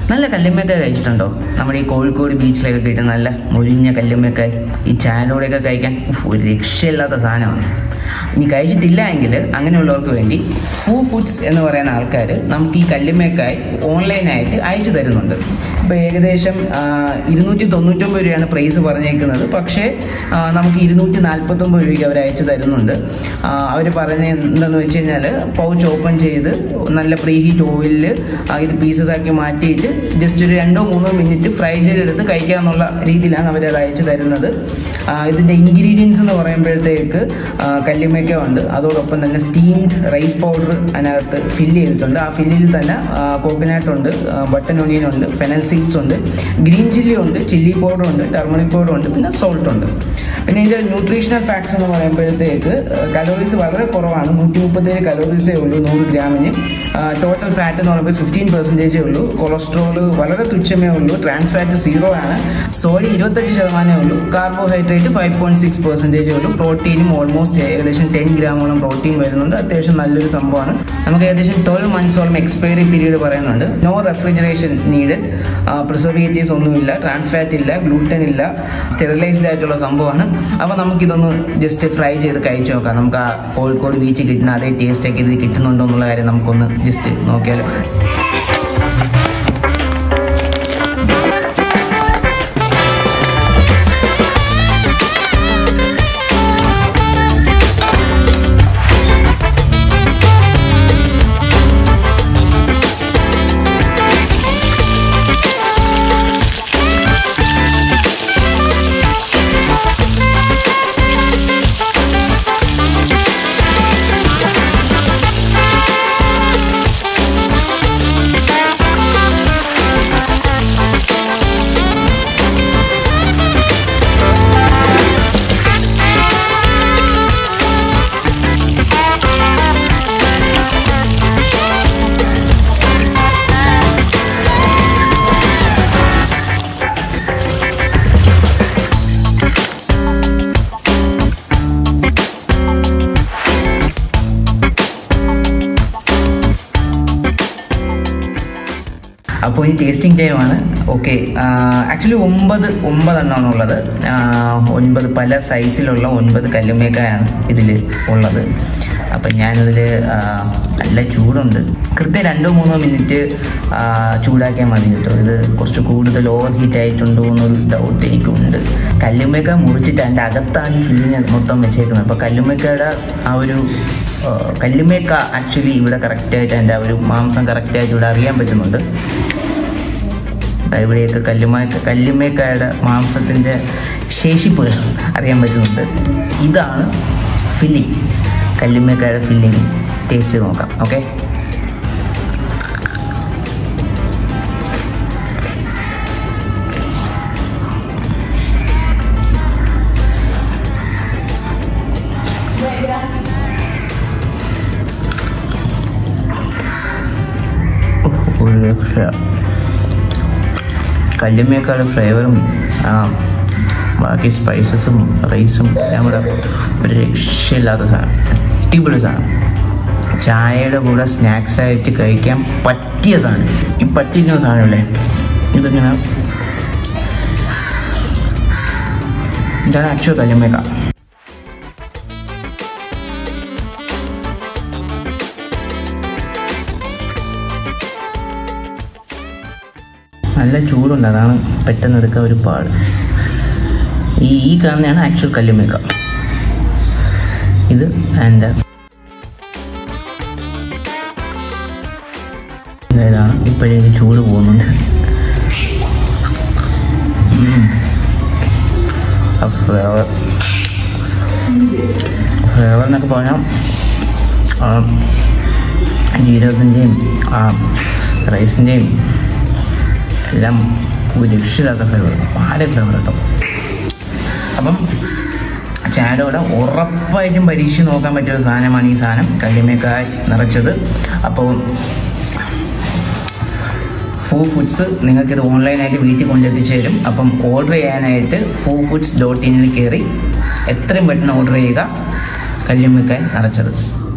നല്ല കല്ലുമ്മക്കായ കഴിച്ചിട്ടുണ്ടോ നമ്മുടെ ഈ കോഴിക്കോട് ബീച്ചിലൊക്കെ കിട്ടുന്ന നല്ല മുരിഞ്ഞ കല്ലുമ്മക്കായ ഈ ചായലോടെയൊക്കെ കഴിക്കാൻ ഉഫ്, ഒരു രക്ഷയില്ലാത്ത സാധനമാണ് ഇനി കഴിച്ചിട്ടില്ല എങ്കിൽ അങ്ങനെയുള്ളവർക്ക് വേണ്ടി ഫൂ ഫുഡ്സ് എന്ന് പറയുന്ന ആൾക്കാർ നമുക്ക് ഈ കല്ലുമ്മക്കായ് ഓൺലൈനായിട്ട് അയച്ചു തരുന്നുണ്ട് ഇപ്പോൾ ഏകദേശം ആ, ഇരുന്നൂറ്റി തൊണ്ണൂറ്റൊമ്പത് രൂപയാണ് പ്രൈസ് പറഞ്ഞേക്കുന്നത് പക്ഷേ ആ, നമുക്ക് ഇരുന്നൂറ്റി നാൽപ്പത്തൊമ്പത് രൂപയ്ക്ക് അവർ അയച്ചു തരുന്നുണ്ട് അവർ പറഞ്ഞ എന്താണെന്ന് വെച്ച് കഴിഞ്ഞാൽ പൗച്ച് ഓപ്പൺ ചെയ്ത് നല്ല പ്രീ ഹീറ്റ് ഓയിലിൽ ഇത് പീസസ് ആക്കി മാറ്റിയിട്ട് ജസ്റ്റ് ഒരു രണ്ടോ മൂന്നോ മിനിറ്റ് ഫ്രൈ ചെയ്തെടുത്ത് കഴിക്കാന്നുള്ള രീതിയിലാണ് അവർ അത് അയച്ചു തരുന്നത് ആ, ഇതിൻ്റെ ഇൻഗ്രീഡിയൻസ് എന്ന് പറയുമ്പോഴത്തേക്ക് ആ, കല്ലുമ്മയ്ക്ക ഉണ്ട് അതോടൊപ്പം തന്നെ സ്റ്റീംഡ് റൈസ് പൗഡർ അതിനകത്ത് ഫില്ല് ചെയ്തിട്ടുണ്ട് ആ ഫില്ലിൽ തന്നെ കോക്കനട്ട് ഉണ്ട് ബട്ടൺ ഒണിയൻ ഉണ്ട് ഫെനൽ സീഡ്സ് ഉണ്ട് ഗ്രീൻ ചില്ലി ഉണ്ട് ചില്ലി പൗഡർ ഉണ്ട് ടർമറിക് പൗഡർ ഉണ്ട് പിന്നെ സോൾട്ട് ഉണ്ട് പിന്നെ ഇതിൻ്റെ ന്യൂട്രീഷണൽ ഫാക്ട്സ് എന്ന് പറയുമ്പോഴത്തേക്ക് കലോറീസ് വളരെ കുറവാണ് നൂറ്റി മുപ്പത്തേഴ് കലോറീസേ ഉള്ളൂ നൂറ് ഗ്രാമിന് ടോട്ടൽ ഫാറ്റ് എന്ന് പറയുമ്പോൾ ഫിഫ്റ്റീൻ പെർസെൻറ്റേജേ ഉള്ളൂ കൊളസ്ട്രോൾ വളരെ തുച്ഛമേ ഉള്ളൂ ട്രാൻസ് ഫാറ്റ് സീറോ ആണ് സോഡി ഇരുപത്തഞ്ച് ശതമാനമേ ഉള്ളൂ കാർബോഹൈഡ്രേറ്റ് ഫൈവ് പോയിന്റ് സിക്സ് പെർസെൻറ്റേജേ ഉള്ളൂ പ്രോട്ടീനും ഓൾമോസ്റ്റ് ഏകദേശം ടെൻ ഗ്രാമോളം പ്രോട്ടീൻ വരുന്നുണ്ട് അത്യാവശ്യം നല്ലൊരു സംഭവമാണ് നമുക്ക് ഏകദേശം ട്വൽവ് മന്ത്സോളം എക്സ്പയറി പീരീഡ് പറയുന്നുണ്ട് നോ റെഫ്രിജറേഷൻ നീഡഡ് പ്രിസർവേറ്റീവ്സ് ഒന്നുമില്ല ട്രാൻസ് ഫാറ്റ് ഇല്ല ഗ്ലൂട്ടൻ ഇല്ല സ്റ്റെറിലൈസ്ഡ് ആയിട്ടുള്ള സംഭവമാണ് അപ്പോൾ നമുക്കിതൊന്ന് ജസ്റ്റ് ഫ്രൈ ചെയ്ത് കഴിച്ചു നോക്കാം നമുക്ക് ആ കോഴിക്കോട് ബീച്ചിൽ കിട്ടുന്ന അതേ ടേസ്റ്റ് ഒക്കെ ഇത് കിട്ടുന്നുണ്ടോ എന്നുള്ള കാര്യം നമുക്കൊന്ന് ജസ്റ്റ് നോക്കിയാലോ അപ്പോൾ ഈ ടേസ്റ്റിംഗ് ടൈമാണ് ഓക്കെ ആക്ച്വലി ഒമ്പത് ഒമ്പതെണ്ണമാണ് ഉള്ളത് ആ, ഒൻപത് പല സൈസിലുള്ള ഒൻപത് കല്ലുമേക്കായാണ് ഇതിൽ ഉള്ളത് അപ്പം ഞാനതിൽ നല്ല ചൂടുണ്ട് കൃത്യം രണ്ടോ മൂന്നോ മിനിറ്റ് ആ, ചൂടാക്കിയാൽ മതി കേട്ടോ ഇത് കുറച്ച് കൂടുതൽ ഓവർ ഹീറ്റ് ആയിട്ടുണ്ടോ എന്നൊരു ഡൗട്ട് എനിക്കുണ്ട് കല്ലുമേക്ക മുറിച്ചിട്ട് അതിൻ്റെ അകത്താണ് ഈ ഫില്ലിങ് മൊത്തം വെച്ചേക്കുന്നത് അപ്പോൾ കല്ലുമേക്കയുടെ ആ ഒരു ആ, കല്ലുമേക്ക ആക്ച്വലി ഇവിടെ കറക്റ്റായിട്ട് അതിൻ്റെ ആ ഒരു മാംസം കറക്റ്റായിട്ട് ഇവിടെ അറിയാൻ പറ്റുന്നുണ്ട് ദാ ഇവിടെയൊക്കെ കല്ലുമേക്ക കല്ലുമേക്കായുടെ മാംസത്തിൻ്റെ ശേഷിപ്പ് അറിയാൻ പറ്റുന്നുണ്ട് ഇതാണ് ഫില്ലിങ് കല്ലുമേക്കായുടെ ഫില്ലിങ് ടേസ്റ്റ് ചെയ്ത് നോക്കാം ഓക്കെ ഒരു രക്ഷ കല്ലുമ്മേക്കാട് ഫ്ലേവറും ആ ബാക്കി സ്പൈസസും റൈസും എല്ലാം കൂടെ ഒരു രക്ഷയില്ലാത്ത സാധനം അടിപൊളി സാധനം ചായയുടെ കൂടെ സ്നാക്സ് ആയിട്ട് കഴിക്കാൻ പറ്റിയ സാധനം ഈ പറ്റിയിരിക്കുന്ന സാധനമല്ലേ ഇതിങ്ങനെ ഇതാണ് ആക്ച്വൽ കല്ലുമ്മേക്ക നല്ല ചൂടുണ്ട് അതാണ് പെട്ടെന്ന് എടുക്കാൻ ഒരു പാട് ഈ ഈ കാണുന്നതാണ് ആക്ച്വൽ കല്ലുമേക്ക ഇത് എൻ്റെ ഇതാണ് ഇപ്പോഴേക്ക് ചൂട് പോകുന്നുണ്ട് ഉം. ആ ഫ്ലേവർ ഫ്ലേവർ എന്നൊക്കെ പറഞ്ഞാൽ ആ ജീരകത്തിൻ്റെയും ആ റൈസിൻ്റെയും എല്ലാം ഒരു രക്ഷിതാത്ത ഫ്ലേവർ വളരെ ഫ്ലേവർ കേട്ടോ അപ്പം ചായയുടെ കൂടെ ഉറപ്പായിട്ടും പരീക്ഷിച്ച് നോക്കാൻ പറ്റിയ ഒരു സാധനമാണ് ഈ സാധനം കല്ലിമേക്കായി നിറച്ചത് അപ്പോൾ ഫൂ ഫുഡ്സ് നിങ്ങൾക്കിത് ഓൺലൈനായിട്ട് വീട്ടിൽ കൊണ്ടെത്തിച്ച് തരും അപ്പം ഓർഡർ ചെയ്യാനായിട്ട് ഫൂ ഫുഡ്സ് ഡോട്ട് ഇനിൽ കയറി എത്രയും പെട്ടെന്ന് ഓർഡർ ചെയ്യുക കല്ലുമ്മക്കായി നിറച്ചത്